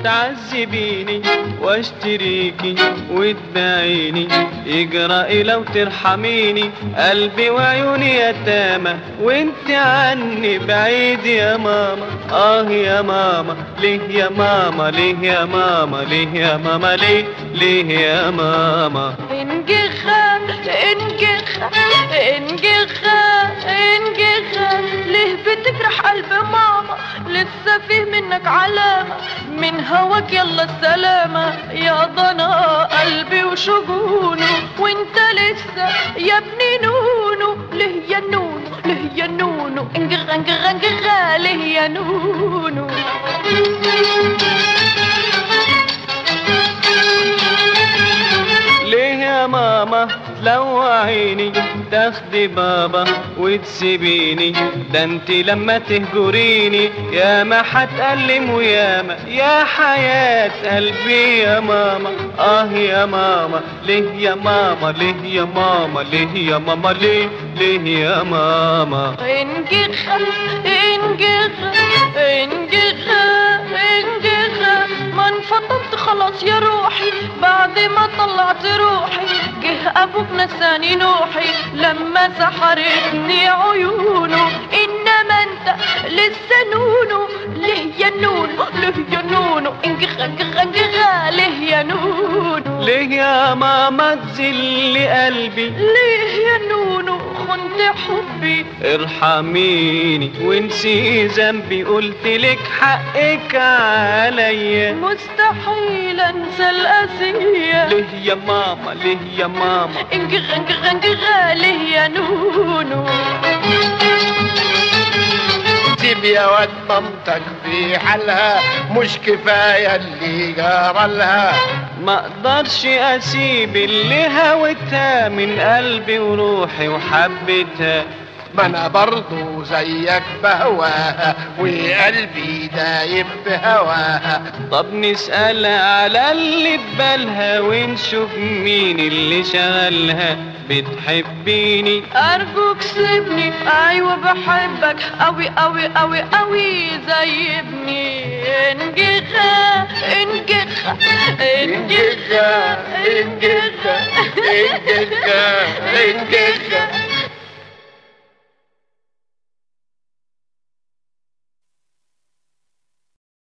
تعذبيني واشتريكي وتباعيني اجرأي لو ترحميني قلبي وعيوني يتامى وانت عني بعيد يا ماما اه يا ماما ليه يا ماما ليه يا ماما ليه يا ماما ليه ليه يا ماما انجخة انجخة انجخة انجخة ليه بتجرح قلب ماما لسه فيه منك علامة من هواك يلا السلامة يا ضنا قلبي وشجونه وانت لسه يا ابني نونو ليه يا نونو ليه يا نونو انجخة انجخة انجخة ليه يا نونو ليه يا ماما تلوعيني تاخدي بابا وتسيبيني ده انت لما تهجريني يا ما هتألم وياما يا حياة قلبي يا ماما اه يا ماما ليه يا ماما ليه يا ماما ليه يا ماما ليه ليه يا ماما انجخة انجخة انجخة انجخة ما انفضلت خلاص يا روحي بعد ما طلعت روحي جه ابوك نساني نوحي لما سحرتني عيونه انما انت لسه نونو ليه يا نونو ليه يا نونو انجخة انجخة انجخة ليه يا نونو ليه يا ماما تذل قلبي ليه يا نونو خنت حبي ارحميني وانسي ذنبي قلت لك حقك عليا مستحيل انسى الاسيه ليه يا ماما ليه يا ماما انجخ انجخ انجخ ليه يا نونو سيب يا واد مامتك في حالها مش كفاية اللي جرى لها ما اقدرش اسيب اللي هوتها من قلبي وروحي وحبيتها ما انا برضو زيك بهواها وقلبي دايب بهواها طب نسأل على اللي ببالها ونشوف مين اللي شغلها بتحبيني ارجوك سيبني ايوه بحبك اوي اوي اوي اوي زي ابني انجخة انجخة انجخة انجخة انجخة انجخة